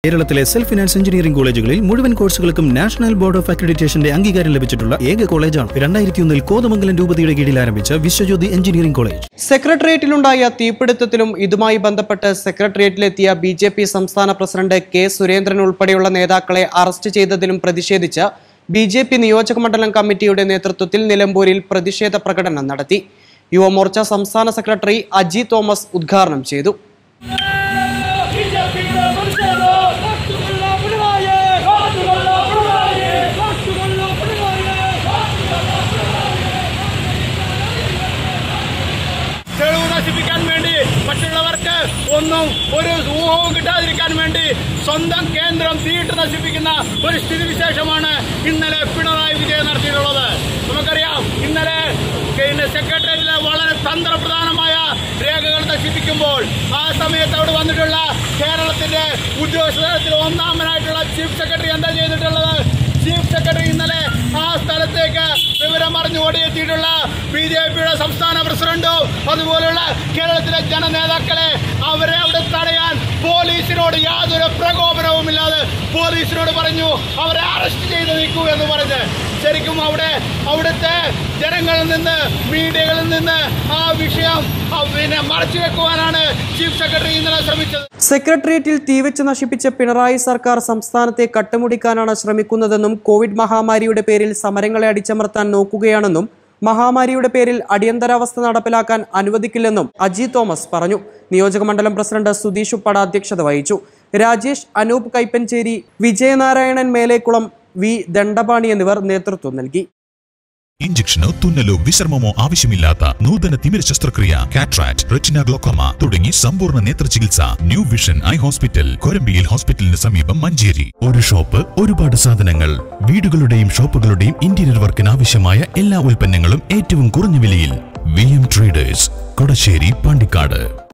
കേരളത്തിലെ self finance engineering കോളേജുകളിൽ മുഴുവൻ കോഴ്സുകൾക്കും നാഷണൽ ബോർഡ് ഓഫ് അക്രഡിറ്റേഷന്റെ അംഗീകാരം ലഭിച്ചിട്ടുള്ള ഏക കോളേജാണ് രണ്ടായിരത്തി ഒന്നിൽ കോതമംഗലം രൂപതയുടെ കീഴിൽ ആരംഭിച്ച വിശ്വജ്യോതി എഞ്ചിനീയറിംഗ് കോളേജ് സെക്രട്ടേറിയറ്റിലുണ്ടായ തീപിടുത്തത്തിലും ഇതുമായി ബന്ധപ്പെട്ട് സെക്രട്ടേറിയറ്റിലെത്തിയ ബി ജെ പി സംസ്ഥാന പ്രസിഡന്റ് കെ സുരേന്ദ്രൻ ഉൾപ്പെടെയുള്ള നേതാക്കളെ അറസ്റ്റ് ചെയ്തതിലും പ്രതിഷേധിച്ച് ബി ജെ പി നിയോജകമണ്ഡലം കമ്മിറ്റിയുടെ നേതൃത്വത്തിൽ നിലമ്പൂരിൽ പ്രതിഷേധ പ്രകടനം നടത്തി യുവമോർച്ച സംസ്ഥാന സെക്രട്ടറി അജി തോമസ് ഉദ്ഘാടനം ചെയ്തു ബിജെപിയുടെ പ്രതിഷേധം കാത്തുകൊള്ള പിണറായി കാത്തുകൊള്ള പിണറായി കാത്തുകൊള്ള പിണറായി തെളിവ് നശിപ്പിക്കാൻ വേണ്ടി മറ്റുള്ളവർക്ക് ഒന്നും ഒരു ഊഹവും കിട്ടാതിരിക്കാൻ വേണ്ടി സ്വന്തം കേന്ദ്രം തീയിട്ട് നശിപ്പിക്കുന്ന ഒരു സ്ഥിതിവിശേഷമാണ് ഇന്നലെ പിണറായി വിജയൻ നടത്തിയിട്ടുള്ളത് നമുക്കറിയാം ഇന്നലെ പിന്നെ സെക്രട്ടേറിയറ്റിലെ വളരെ തന്ത്രപ്രധാനമായ രേഖകൾ നശിപ്പിക്കുമ്പോൾ ആ സമയത്ത് അവിടെ വന്നിട്ടുള്ള കേരളത്തിന്റെ ഉദ്യോഗസ്ഥ തലത്തിൽ ഒന്നാമനായിട്ടുള്ള ചീഫ് സെക്രട്ടറി എന്താ ചെയ്തിട്ടുള്ളത് ചീഫ് സെക്രട്ടറി ഇന്നലെ ആ സ്ഥലത്തേക്ക് വിവരം അറിഞ്ഞു ഓടിയെത്തിയിട്ടുള്ള ബി ജെ പിയുടെ സംസ്ഥാന പ്രസിഡന്റും അതുപോലുള്ള കേരളത്തിലെ ജനനേതാക്കളെ അവരെ അവിടെ തടയാൻ പോലീസിനോട് യാതൊരു പ്രകോപനവുമില്ലാതെ പോലീസിനോട് പറഞ്ഞു അവരെ അറസ്റ്റ് ചെയ്ത് നീക്കൂ എന്ന് പറഞ്ഞ് ശരിക്കും അവിടെ അവിടുത്തെ ജനങ്ങളിൽ നിന്ന് മീഡിയകളിൽ നിന്ന് ആ വിഷയം ആ, പിന്നെ മറച്ചു വെക്കുവാനാണ് ചീഫ് സെക്രട്ടറി ഇന്നലെ ശ്രമിച്ചത് സെക്രട്ടേറിയറ്റിൽ തീവെച്ച് നശിപ്പിച്ച പിണറായി സർക്കാർ സംസ്ഥാനത്തെ കട്ടുമുടിക്കാനാണ് ശ്രമിക്കുന്നതെന്നും കോവിഡ് മഹാമാരിയുടെ പേരിൽ സമരങ്ങളെ അടിച്ചമർത്താൻ നോക്കുകയാണെന്നും മഹാമാരിയുടെ പേരിൽ അടിയന്തരാവസ്ഥ നടപ്പിലാക്കാൻ അനുവദിക്കില്ലെന്നും അജി തോമസ് പറഞ്ഞു നിയോജകമണ്ഡലം പ്രസിഡന്റ് സുധീഷ് ഉപ്പട അധ്യക്ഷത വഹിച്ചു രാജേഷ് അനൂപ് കൈപ്പഞ്ചേരി വിജയനാരായണൻ മേലേക്കുളം വി ദണ്ഡപാണി എന്നിവർ നേതൃത്വം നൽകി ഇഞ്ചക്ഷനോ തുന്നലോ വിശ്രമമോ ആവശ്യമില്ലാത്ത നൂതന തിമിര ശസ്ത്രക്രിയ കാട്രാക്ട് റെറ്റിന ഗ്ലോക്കോമ തുടങ്ങി സമ്പൂർണ്ണ നേത്ര ചികിത്സ ന്യൂ വിഷൻ ഐ ഹോസ്പിറ്റൽ കൊരമ്പിയിൽ ഹോസ്പിറ്റലിന് സമീപം മഞ്ചേരി ഒരു ഷോപ്പ് ഒരുപാട് സാധനങ്ങൾ വീടുകളുടെയും ഷോപ്പുകളുടെയും ഇന്റീരിയർ വർക്കിന് ആവശ്യമായ എല്ലാ ഉൽപ്പന്നങ്ങളും ഏറ്റവും കുറഞ്ഞ വിലയിൽ V M traders Kodasseri Pandikkad